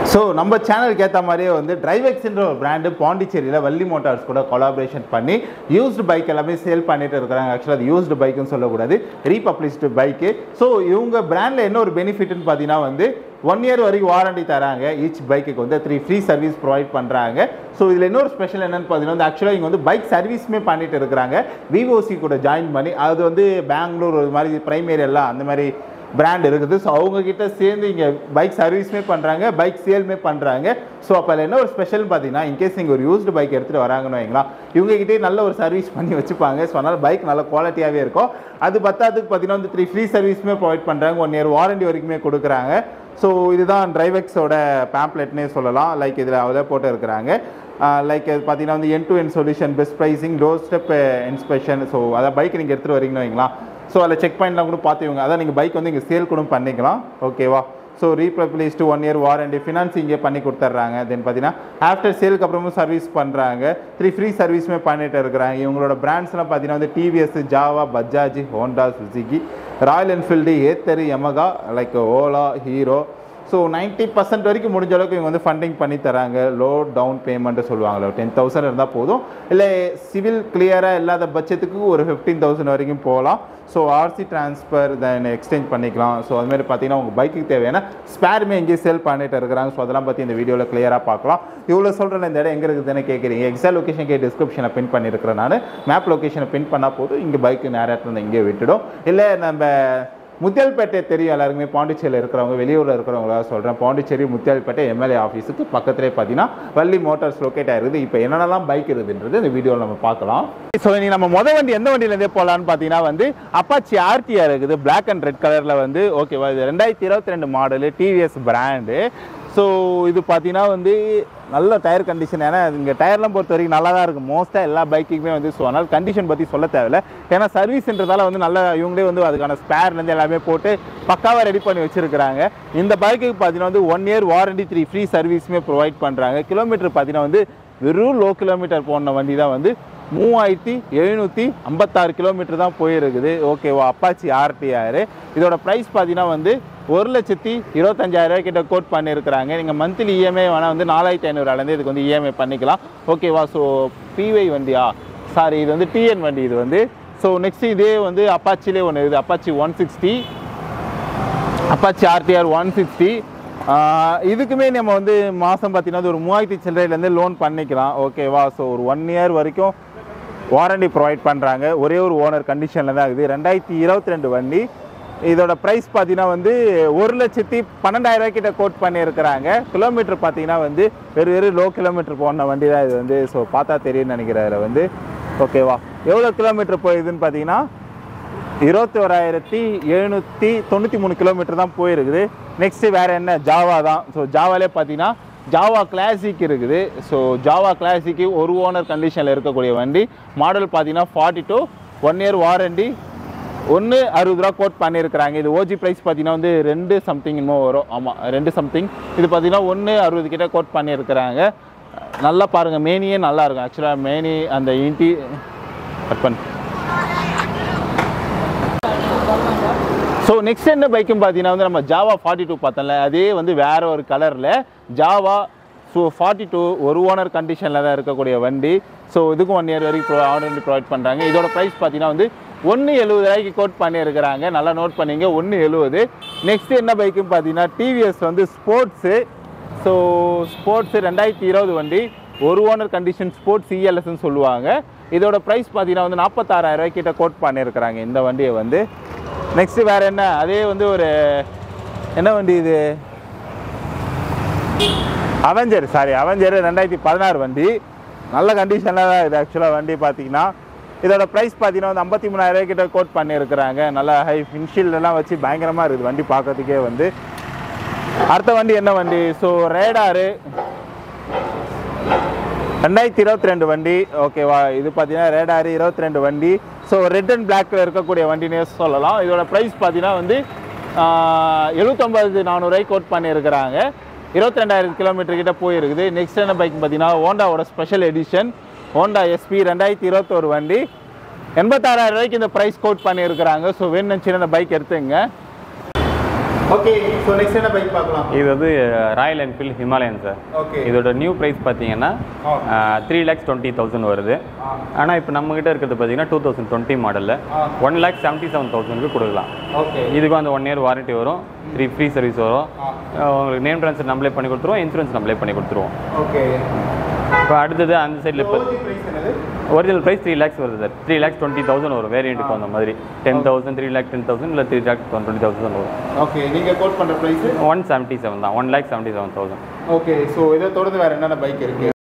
So நம்ம சேனலுக்கு ஏற்ற மாதிரியே வந்து டிரைவெக்ஸ்ன்ற ஒரு பிராண்டு பாண்டிச்சேரியில் வள்ளி மோட்டார்ஸ் கூட கொலாபரேஷன் பண்ணி யூஸ்டு பைக் எல்லாமே சேல் பண்ணிட்டு இருக்கிறாங்க ஆக்சுவலாக அது யூஸ்டு பைக்குன்னு சொல்லக்கூடாது ரீபப்ளிஷ்டு பைக்கு ஸோ இவங்க பிராண்டில் என்ன ஒரு பெனிஃபிட்னு பார்த்தீங்கன்னா வந்து ஒன் இயர் வரைக்கும் வாரண்டி தராங்க ஈச் பைக்குக்கு வந்து த்ரீ ஃப்ரீ சர்வீஸ் ப்ரொவைட் பண்ணுறாங்க ஸோ இதில் இன்னொரு ஸ்பெஷல் என்னன்னு பார்த்தீங்கன்னா வந்து ஆக்சுவலாக இங்கே வந்து பைக் சர்வீஸுமே பண்ணிட்டு இருக்கிறாங்க விவோசி கூட ஜாயின் பண்ணி அது வந்து பெங்களூர் ஒரு மாதிரி பிரைமரி எல்லாம் அந்த மாதிரி பிராண்ட் இருக்குது ஸோ அவங்க கிட்ட சேர்ந்து இங்கே பைக் சர்வீஸுமே பண்ணுறாங்க பைக் சேல்மே பண்ணுறாங்க ஸோ அப்போ அதில் என்ன ஒரு ஸ்பெஷல்னு பார்த்தீங்கன்னா இன்கேஸ் நீங்கள் ஒரு யூஸ்டு பைக் எடுத்துகிட்டு வராங்கன்னு வைங்களா இவங்ககிட்டே நல்ல ஒரு சர்வீஸ் பண்ணி வச்சுப்பாங்க ஸோ அதனால் பைக் நல்ல குவாலிட்டியாகவே இருக்கும் அது பத்தாதுக்கு பார்த்தீங்கன்னா வந்து த்ரீ ஃப்ரீ சர்வீஸுமே ப்ரொவைட் பண்ணுறாங்க ஒன் இயர் வாரண்டி வரைக்குமே கொடுக்குறாங்க ஸோ இதுதான் டிரைவெக்ஸோட பேம்ப்ளெட்னே சொல்லலாம் லைக் இதில் அதில் போட்டு இருக்கிறாங்க லைக் பார்த்தீங்கன்னா வந்து end to end solution best pricing door step inspection so அதை பைக் நீங்கள் எடுத்துகிட்டு வரீங்கன்னு வைங்களா ஸோ அதில் செக் பாயிண்ட்லாம் கூட பார்த்துவங்க அதான் நீங்கள் பைக் வந்து இங்கே சேல் கூட பண்ணிக்கலாம் ஓகேவா so refurbished one year warranty ஃபினான்சிங்கே பண்ணி கொடுத்துட்றாங்க தென் பார்த்தீங்கன்னா ஆஃப்டர் சேலுக்கு அப்புறமும் சர்வீஸ் பண்ணுறாங்க த்ரீ ஃப்ரீ சர்வீஸுமே பண்ணிட்டு இருக்கிறாங்க இவங்களோட பிராண்ட்ஸ்லாம் பார்த்தீங்கன்னா வந்து TVS Jawa Bajaj Honda Suzuki Royal Enfield Ather Yamaha like Ola Hero so ninety percent வரைக்கும் முடிஞ்ச அளவுக்கு இவங்க வந்து ஃபண்டிங் பண்ணி தராங்க லோ டவுன் பேமெண்ட்டு சொல்லுவாங்களே டென் தௌசண்ட் இருந்தால் போதும் இல்லை சிவில் கிளியராக இல்லாத பட்சத்துக்கு ஒரு ஃபிஃப்டீன் தௌசண்ட் வரைக்கும் போகலாம் so RC transfer then exchange பண்ணிக்கலாம் ஸோ அதுமாதிரி பார்த்தீங்கன்னா உங்கள் பைக்குக்கு தேவையான ஸ்பேருமே எங்கேயும் சேல் பண்ணிட்டு இருக்கிறாங்க ஸோ அதெல்லாம் பற்றி இந்த வீடியோவில் கிளியராக பார்க்கலாம் இவ்வளோ சொல்கிறேன் இந்த இடம் எங்கே இருக்குதுன்னு கேட்குறீங்க எக்ஸாக்ட் லொக்கேஷன் கே டிஸ்கிரிப்ஷனை பின் பண்ணியிருக்கிறேன் நான் மேப் லொக்கேஷனை பின் பண்ணால் போதும் இங்கே பைக்கு நேரத்தில் இருந்து இங்கே விட்டுடும் இல்லை நம்ம முத்தியால்பேட்டை தெரியும் எல்லாருக்குமே பாண்டிச்சேரியில் இருக்கிறவங்க வெளியூரில் இருக்கிறவங்களா சொல்கிறேன் பாண்டிச்சேரி முத்தியால்பேட்டை எம்எல்ஏ ஆஃபீஸுக்கு பக்கத்திலே பார்த்தீங்கன்னா வள்ளி மோட்டார்ஸ் லொக்கேட் ஆயிருக்குது இப்போ என்னென்னலாம் பைக் இருக்குதுன்றது இந்த வீடியோவில் நம்ம பார்க்கலாம் ஸோ நீ நம்ம முத வண்டி எந்த வண்டியிலேருந்தே போகலான்னு பார்த்தீங்கன்னா வந்து அப்பாச்சி ஆர்டிஆர் இருக்குது பிளாக் அண்ட் ரெட் கலரில் வந்து ஓகேவா இது ரெண்டாயிரத்தி இருபத்தி ரெண்டு மாடலு டிவிஎஸ் பிராண்டு ஸோ இது பார்த்தீங்கன்னா வந்து நல்ல டயர் கண்டிஷன் ஏன்னா இங்கே டயர்லாம் பொறுத்த வரைக்கும் நல்லா தான் இருக்கும் மோஸ்ட்டாக எல்லா பைக்குமே வந்து ஸோ அதனால் கண்டிஷன் பற்றி சொல்ல தேவையில்ல ஏன்னா சர்வீஸ்ன்றதால வந்து நல்லா இவங்களே வந்து அதுக்கான ஸ்பேர்லேருந்து எல்லாமே போட்டு பக்காவாக ரெடி பண்ணி வச்சுருக்கிறாங்க இந்த பைக்குக்கு பார்த்தீங்கன்னா வந்து one year warranty three free சர்வீஸுமே ப்ரொவைட் பண்ணுறாங்க கிலோமீட்டர் பார்த்தீங்கன்னா வந்து வெறும் லோ கிலோமீட்டர் போன வண்டி தான் வந்து மூவாயிரத்தி எழுநூற்றி ஐம்பத்தாறு கிலோமீட்டர் தான் போயிருக்குது ஓகேவா அப்பாச்சி ஆர்டிஆர் இதோட ப்ரைஸ் பார்த்தீங்கன்னா வந்து ஒரு லட்சத்தி இருபத்தஞ்சாயிரம் ரூபாய் கிட்ட கோட் பண்ணியிருக்கிறாங்க நீங்கள் மந்த்லி இஎம்ஐ வேணால் வந்து நாலாயிரத்தி ஐநூறுலேருந்து இதுக்கு வந்து இஎம்ஐ பண்ணிக்கலாம் ஓகேவா ஸோ பிவை வண்டியா சாரி இது வந்து டிஎன் வண்டி இது வந்து ஸோ நெக்ஸ்ட் இதே வந்து அப்பாச்சிலே ஒன்று இது Apache one sixty Apache RTR one sixty இதுக்குமே நம்ம வந்து மாதம் பார்த்தீங்கன்னா ஒரு மூவாயிரத்தி சில்லறையிலேருந்து லோன் பண்ணிக்கலாம் ஓகேவா ஸோ ஒரு ஒன் இயர் வரைக்கும் வாரண்டி ப்ரொவைட் பண்ணுறாங்க ஒரே ஒரு ஓனர் கண்டிஷனில் தான் இருக்குது ரெண்டாயிரத்தி இருபத்தி ரெண்டு வண்டி இதோட ப்ரைஸ் பார்த்தீங்கன்னா வந்து ஒரு லட்சத்தி பன்னெண்டாயிரம் ரூபாய் கிட்ட கோட் பண்ணியிருக்கிறாங்க கிலோமீட்டர் பார்த்தீங்கன்னா வந்து வெறும் வெறும் லோ கிலோமீட்டர் போன வண்டி தான் இது வந்து ஸோ பார்த்தா தெரியும்னு நினைக்கிறேன் இதுல வந்து ஓகேவா எவ்வளோ கிலோமீட்டர் போயிதுன்னு பார்த்தீங்கன்னா இருபத்தி ஓராயிரத்தி எழுநூற்றி தொண்ணூற்றி மூணு கிலோமீட்டர் தான் போயிருக்குது நெக்ஸ்ட்டு வேறு என்ன ஜாவா தான் ஸோ ஜாவாலே பார்த்தீங்கன்னா ஜாவா கிளாசிக் இருக்குது ஸோ ஜாவா கிளாசிக்கு ஒரு ஓனர் கண்டிஷனில் இருக்கக்கூடிய வண்டி மாடல் பார்த்தீங்கன்னா forty two one year warranty ஒன்று அறுபது ரூபா கோட் பண்ணியிருக்கிறாங்க இது ஓஜி ப்ரைஸ் பார்த்தீங்கன்னா வந்து ரெண்டு சம்திங் இன்னும் வரும் ஆமாம் ரெண்டு சம்திங் இது பார்த்தீங்கன்னா ஒன்று அறுபது கிட்ட கோட் பண்ணியிருக்கிறாங்க நல்லா பாருங்கள் மேனியே நல்லா இருக்கும் ஆக்சுவலாக மேனி அந்த இன்டி கட் பண்ணு ஸோ நெக்ஸ்ட் என்ன பைக்குன்னு பார்த்தீங்கன்னா வந்து நம்ம ஜாவா ஃபார்ட்டி டூ பார்த்தோம்ல அதே வந்து வேற ஒரு கலரில் ஜாவா ஸோ ஃபார்ட்டி டூ ஒரு ஓனர் கண்டிஷனில் தான் இருக்கக்கூடிய வண்டி ஸோ இதுக்கும் ஒன் இயர் வரைக்கும் ப்ரோ ஆர்டர் ப்ரொவைட் பண்ணுறாங்க இதோட ப்ரைஸ் பார்த்தீங்கன்னா வந்து ஒன்று எழுபது ரூபாய்க்கு கோட் பண்ணியிருக்கிறாங்க நல்லா நோட் பண்ணிங்க ஒன்று எழுபது நெக்ஸ்ட் என்ன பைக்குன்னு பார்த்தீங்கன்னா டிவிஎஸ் வந்து ஸ்போர்ட்ஸு ஸோ ஸ்போர்ட்ஸு ரெண்டாயிரத்தி இருபது வண்டி ஒரு ஓனர் கண்டிஷன் ஸ்போர்ட்ஸ் இஎல்எஸ்ன்னு சொல்லுவாங்க இதோட ப்ரைஸ் பார்த்தீங்கன்னா வந்து நாற்பத்தாறாயிரம் ரூபாய் கிட்ட கோட் பண்ணியிருக்கிறாங்க இந்த வண்டியை வந்து நெக்ஸ்ட் வேற என்ன அதே வந்து ஒரு என்ன வண்டி இது அவெஞ்சர் சாரி அவெஞ்சர் ரெண்டாயிரத்தி பதினாறு வண்டி நல்ல கண்டிஷனில் தான் இது ஆக்சுவலாக வண்டி பார்த்தீங்கன்னா இதோட ப்ரைஸ் பார்த்தீங்கன்னா வந்து ஐம்பத்தி மூணாயிரம் கிட்ட கோட் பண்ணியிருக்கிறாங்க நல்லா ஹை எல்லாம் வச்சு பயங்கரமாக இருக்குது வண்டி பார்க்கறதுக்கே வந்து அடுத்த வண்டி என்ன வண்டி ஸோ ரேடாரு ரெண்டாயிரத்தி இருபத்தி ரெண்டு வண்டி ஓகேவா இது பார்த்தீங்கன்னா ரேடாரு இருபத்தி ரெண்டு வண்டி ஸோ ரெட் அண்ட் பிளாக்ல இருக்கக்கூடிய வண்டினே சொல்லலாம் இதோட ப்ரைஸ் பார்த்தீங்கன்னா வந்து எழுபத்தொம்பது நானூறுரூவாய்க்கு கோட் பண்ணியிருக்கிறாங்க இருபத்தி ரெண்டாயிரம் கிலோமீட்டர் கிட்ட போயிருக்குது நெக்ஸ்ட் என்ன பைக் பார்த்தீங்கன்னா ஹோண்டாவோட ஸ்பெஷல் எடிஷன் ஹோண்டா எஸ்பி ரெண்டாயிரத்தி இருபத்தோரு வண்டி எண்பத்தாறாயிரம் ரூபாய்க்கு இந்த ப்ரைஸ் கோட் பண்ணியிருக்கிறாங்க ஸோ வேணும்னு இந்த பைக் எடுத்துங்க ஓகே ஸோ நெக்ஸ்ட் என்ன பைக் பார்க்கலாம் இது வந்து Royal Enfield Himalayan sir okay இதோட நியூ ப்ரைஸ் பார்த்தீங்கன்னா ah. Three lakhs twenty thousand வருது ஆ. ஆனால் இப்போ நம்மகிட்ட இருக்கிறது பார்த்தீங்கன்னா டூ தௌசண்ட் டுவெண்ட்டி மாடலில் ah. One lakh seventy seven தௌசண்ட்க்கு கொடுக்கலாம் ஓகே இதுக்கு அந்த ஒன் இயர் வாரண்ட்டி வரும் த்ரீ ஃப்ரீ சர்வீஸ் வரும் ஆ. அஹ் உங்களுக்கு நேம் ட்ரான்ஸ்ஃபர் நம்மளே பண்ணி கொடுத்துருவோம் இன்சூரன்ஸ் நம்மளே பண்ணி கொடுத்துருவோம் ஓகே இப்போ அடுத்தது அந்த சைடில் இப்போ ஓஜி பிரைஸ் என்னது ஒரிஜினல் ப்ரைஸ் த்ரீ லேக்ஸ் வருது sir three lakhs twenty thousand வரும் வேரியண்ட்டுக்கு அந்த மாதிரி ten thousand three lakh ten thousand இல்லை த்ரீ லேக் டுவெண்ட்டி தௌசண்ட் வரும் ஓகே நீங்க கோட் பண்ற பிரைஸ் ஒன் செவன்ட்டி செவன் தான் one lakh seventy seven thousand okay so இதை தொடர்ந்து வேற என்னென்ன பைக் இருக்கு